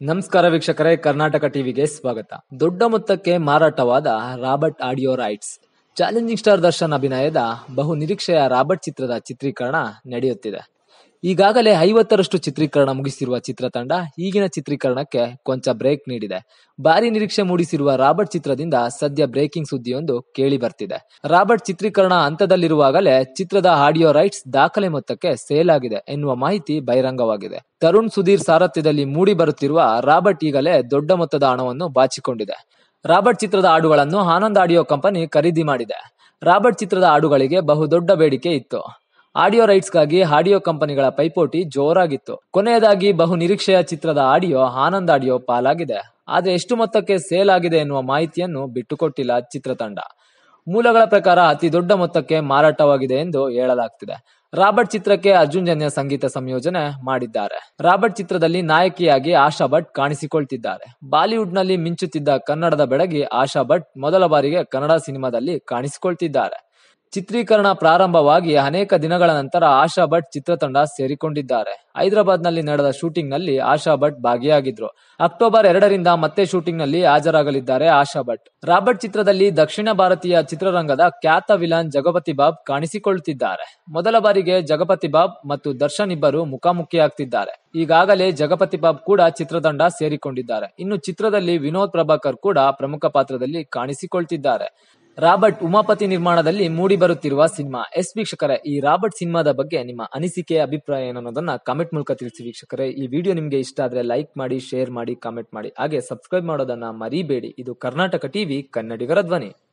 ನಮಸ್ಕಾರ ವೀಕ್ಷಕರೇ ಕರ್ನಾಟಕ ಟಿವಿಗೆ ಸ್ವಾಗತ ದೊಡ್ಡ ಮೊತ್ತಕ್ಕೆ ಮಾರಾಟವಾದ Roberrt audio rights challenging star Darshan ಅಭಿನಯದ ಬಹು ನಿರೀಕ್ಷೆಯ ರಾಬರ್ಟ್ ಚಿತ್ರದ ಚಿತ್ರೀಕರಣ ನಡೆಯುತ್ತಿದೆ ಈಗಾಗಲೇ ಐವತ್ತರಷ್ಟು ಚಿತ್ರೀಕರಣ ಮುಗಿಸಿರುವ ಚಿತ್ರತಂಡ ಈಗಿನ ಚಿತ್ರೀಕರಣಕ್ಕೆ ಕೊಂಚ ಬ್ರೇಕ್ ನೀಡಿದೆ ಭಾರಿ ನಿರೀಕ್ಷೆ ಮೂಡಿಸಿರುವ ರಾಬರ್ಟ್ ಚಿತ್ರದಿಂದ ಸದ್ಯ ಬ್ರೇಕಿಂಗ್ ಸುದ್ದಿಯೊಂದು ಕೇಳಿ ಬರ್ತಿದೆ ರಾಬರ್ಟ್ ಚಿತ್ರೀಕರಣ ಹಂತದಲ್ಲಿರುವಾಗಲೇ ಚಿತ್ರದ ಆಡಿಯೋ ರೈಟ್ಸ್ ದಾಖಲೆ ಮೊತ್ತಕ್ಕೆ ಸೇಲ್ ಆಗಿದೆ ಎನ್ನುವ ಮಾಹಿತಿ ಬಹಿರಂಗವಾಗಿದೆ ತರುಣ್ ಸುಧೀರ್ ಸಾರಥ್ಯದಲ್ಲಿ ಮೂಡಿ ಬರುತ್ತಿರುವ ರಾಬರ್ಟ್ ಈಗಲೇ ದೊಡ್ಡ ಮೊತ್ತದ ಹಣವನ್ನು ಬಾಚಿಕೊಂಡಿದೆ ರಾಬರ್ಟ್ ಚಿತ್ರದ ಹಾಡುಗಳನ್ನು ಆನಂದ್ ಆಡಿಯೋ ಕಂಪನಿ ಖರೀದಿ ಮಾಡಿದೆ ರಾಬರ್ಟ್ ಚಿತ್ರದ ಹಾಡುಗಳಿಗೆ ಬಹುದೊಡ್ಡ ಬೇಡಿಕೆ ಇತ್ತು ಆಡಿಯೋ ರೈಟ್ಸ್ಗಾಗಿ ಆಡಿಯೋ ಕಂಪನಿಗಳ ಪೈಪೋಟಿ ಜೋರಾಗಿತ್ತು ಕೊನೆಯದಾಗಿ ಬಹು ನಿರೀಕ್ಷೆಯ ಚಿತ್ರದ ಆಡಿಯೋ ಆನಂದ್ ಆಡಿಯೋ ಪಾಲಾಗಿದೆ ಆದ್ರೆ ಎಷ್ಟು ಮೊತ್ತಕ್ಕೆ ಸೇಲ್ ಆಗಿದೆ ಎನ್ನುವ ಮಾಹಿತಿಯನ್ನು ಬಿಟ್ಟುಕೊಟ್ಟಿಲ್ಲ ಚಿತ್ರತಂಡ ಮೂಲಗಳ ಪ್ರಕಾರ ಅತಿ ದೊಡ್ಡ ಮೊತ್ತಕ್ಕೆ ಮಾರಾಟವಾಗಿದೆ ಎಂದು ಹೇಳಲಾಗ್ತಿದೆ ರಾಬರ್ಟ್ ಚಿತ್ರಕ್ಕೆ ಅರ್ಜುನ್ ಜನ್ಯ ಸಂಗೀತ ಸಂಯೋಜನೆ ಮಾಡಿದ್ದಾರೆ ರಾಬರ್ಟ್ ಚಿತ್ರದಲ್ಲಿ ನಾಯಕಿಯಾಗಿ ಆಶಾ ಭಟ್ ಕಾಣಿಸಿಕೊಳ್ತಿದ್ದಾರೆ ಬಾಲಿವುಡ್ ನಲ್ಲಿ ಮಿಂಚುತ್ತಿದ್ದ ಕನ್ನಡದ ಬೆಡಗಿ ಆಶಾ ಭಟ್ ಮೊದಲ ಬಾರಿಗೆ ಕನ್ನಡ ಸಿನಿಮಾದಲ್ಲಿ ಕಾಣಿಸಿಕೊಳ್ತಿದ್ದಾರೆ ಚಿತ್ರೀಕರಣ ಪ್ರಾರಂಭವಾಗಿ ಅನೇಕ ದಿನಗಳ ನಂತರ ಆಶಾ ಭಟ್ ಚಿತ್ರತಂಡ ಸೇರಿಕೊಂಡಿದ್ದಾರೆ ಹೈದರಾಬಾದ್ ನಲ್ಲಿ ನಡೆದ ಶೂಟಿಂಗ್ ನಲ್ಲಿ ಆಶಾ ಭಟ್ ಭಾಗಿಯಾಗಿದ್ರು ಅಕ್ಟೋಬರ್ ಎರಡರಿಂದ ಮತ್ತೆ ಶೂಟಿಂಗ್ ನಲ್ಲಿ ಹಾಜರಾಗಲಿದ್ದಾರೆ ಆಶಾ ಭಟ್ ರಾಬರ್ಟ್ ಚಿತ್ರದಲ್ಲಿ ದಕ್ಷಿಣ ಭಾರತೀಯ ಚಿತ್ರರಂಗದ ಖ್ಯಾತ ವಿಲನ್ ಜಗಪತಿ ಬಾಬ್ ಕಾಣಿಸಿಕೊಳ್ಳುತ್ತಿದ್ದಾರೆ ಮೊದಲ ಬಾರಿಗೆ ಜಗಪತಿ ಬಾಬ್ ಮತ್ತು ದರ್ಶನ್ ಇಬ್ಬರು ಮುಖಾಮುಖಿಯಾಗ್ತಿದ್ದಾರೆ ಈಗಾಗಲೇ ಜಗಪತಿ ಬಾಬ್ ಕೂಡ ಚಿತ್ರತಂಡ ಸೇರಿಕೊಂಡಿದ್ದಾರೆ ಇನ್ನು ಚಿತ್ರದಲ್ಲಿ ವಿನೋದ್ ಪ್ರಭಾಕರ್ ಕೂಡ ಪ್ರಮುಖ ಪಾತ್ರದಲ್ಲಿ ಕಾಣಿಸಿಕೊಳ್ತಿದ್ದಾರೆ ರಾಬರ್ಟ್ ಉಮಾಪತಿ ನಿರ್ಮಾಣದಲ್ಲಿ ಮೂಡಿ ಬರುತ್ತಿರುವ ಸಿನಿಮಾ ಎಸ್ ವೀಕ್ಷಕರೇ ಈ ರಾಬರ್ಟ್ ಸಿನಿಮಾದ ಬಗ್ಗೆ ನಿಮ್ಮ ಅನಿಸಿಕೆ ಅಭಿಪ್ರಾಯ ಏನು ಅನ್ನೋದನ್ನ ಕಾಮೆಂಟ್ ಮೂಲಕ ತಿಳಿಸಿ ವೀಕ್ಷಕರೇ ಈ ವಿಡಿಯೋ ನಿಮಗೆ ಇಷ್ಟ ಆದ್ರೆ ಲೈಕ್ ಮಾಡಿ ಶೇರ್ ಮಾಡಿ ಕಾಮೆಂಟ್ ಮಾಡಿ ಹಾಗೆ ಸಬ್ಸ್ಕ್ರೈಬ್ ಮಾಡೋದನ್ನ ಮರಿಬೇಡಿ ಇದು ಕರ್ನಾಟಕ ಟಿವಿ ಕನ್ನಡಿಗರ ಧ್ವನಿ